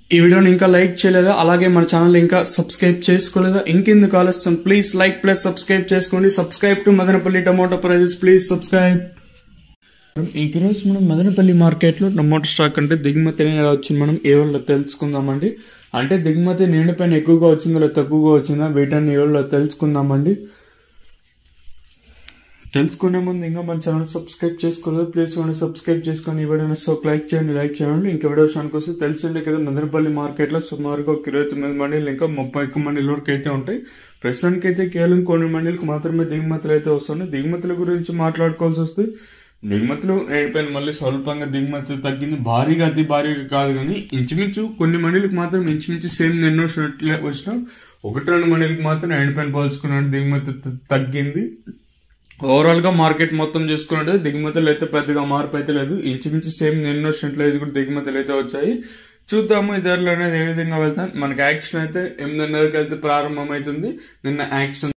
ఈ వీడియోని ఇంకా లైక్ చేయలేదా అలాగే మన ఛానల్ ఇంకా సబ్స్క్రైబ్ చేసుకోలేదా ఇంకెందుకు ఆలస్యం ప్లీజ్ లైక్ ప్లస్ సబ్స్క్రైబ్ చేసుకోండి subscribe to Madanapalle tomato prices please subscribe ఈ రోజు మనం మదనపల్లి మార్కెట్లో టమాటో స్టాక్ అంటే దిగుమతి అనేది ఎలా వచ్చింది మనం ఏ వాళ్ళు తెలుసుకుందామండి అంటే దిగుమతి నిండిపైన ఎక్కువగా వచ్చిందా లేదా తక్కువగా వచ్చిందా వీటన్ని ఏ వాళ్ళు తెలుసుకుందామండి తెలుసుకునే ముందు ఇంకా మన ఛానల్ సబ్స్క్రైబ్ చేసుకోలేదు ప్లీజ్ మనం సబ్స్క్రైబ్ చేసుకొని ఈ వీడియోని సో లైక్ చేయండి లైక్ చేయండి ఇంకా వీడియో విషయానికి వస్తే తెలిసిండే కదా మదనపల్లి మార్కెట్లో సుమారుగా ఒక ఇరవై తొమ్మిది మండీలు ఇంకా ముప్పై ఒక్క మండీల వరకు అయితే ఉంటాయి ప్రస్తుతానికి అయితే కేవలం కొన్ని మండీలకు మాత్రమే దిగుమతులు అయితే వస్తున్నాయి దిగుమతుల గురించి మాట్లాడుకోవాల్సి వస్తే దిగుమతులు ఏడిపోయిన మళ్ళీ స్వల్పంగా దిగుమతులు తగ్గింది భారీగా అతి భారీగా కాదు కానీ ఇంచుమించు కొన్ని మండీలకు మాత్రం ఇంచుమించు సేమ్ నిన్న వచ్చినట్లే వచ్చిన ఒకటి రెండు మండీలకు మాత్రం ఎండిపోయిన పోల్చుకున్నట్టు దిగుమతి త- తగ్గింది ఓవరాల్ గా మార్కెట్ మొత్తం చూసుకున్నట్టు దిగుమతులు అయితే పెద్దగా మార్పు అయితే లేదు ఇంచుమించు సేమ్ నిన్న వచ్చినట్లు అయితే కూడా దిగుమతులు అయితే వచ్చాయి చూద్దాము ఈ ధరలు అనేది ఏ విధంగా వెళ్తాం మనకి యాక్షన్ అయితే ఎనిమిదిన్నరకి అయితే ప్రారంభం అవుతుంది నిన్న యాక్షన్